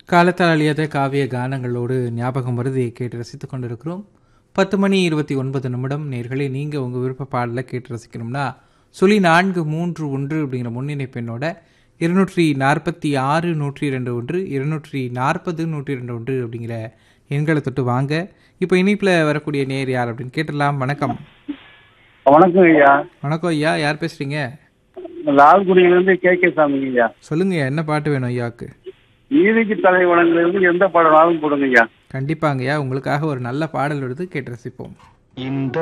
காலத்தால் அழியாத காவிய கானங்களோடு ஞாபகம் வருதி கேட்டு ரசித்துக் கொண்டிருக்கிறோம் பத்து மணி இருபத்தி ஒன்பது நிமிடம் நேர்களே நீங்கள் உங்கள் விருப்ப பாடலை கேட்டு ரசிக்கணும்னா சுழி நான்கு மூன்று ஒன்று அப்படிங்கிற முன்னிணைப்பு எண்ணோட இருநூற்றி நாற்பத்தி ஆறு நூற்றி ரெண்டு ஒன்று இருநூற்றி நாற்பது நூற்றி ரெண்டு ஒன்று அப்படிங்கிற எண்களை தொட்டு வாங்க இப்போ இனிப்பில் வரக்கூடிய நேர் யார் அப்படின்னு கேட்டுடலாம் வணக்கம் வணக்கம் ஐயா வணக்கம் ஐயா யார் பேசுகிறீங்க லால்குடியிலிருந்து கே கே சாமிங்க ஐயா சொல்லுங்க என்ன பாட்டு வேணும் ஐயாவுக்கு நீதிக்கு தலைவனங்களிலிருந்து எந்த படம்னாலும் போடுங்க ஐயா கண்டிப்பாங்கய்யா உங்களுக்காக ஒரு நல்ல பாடல் எடுத்து கேட்டு ரசிப்போம் இந்த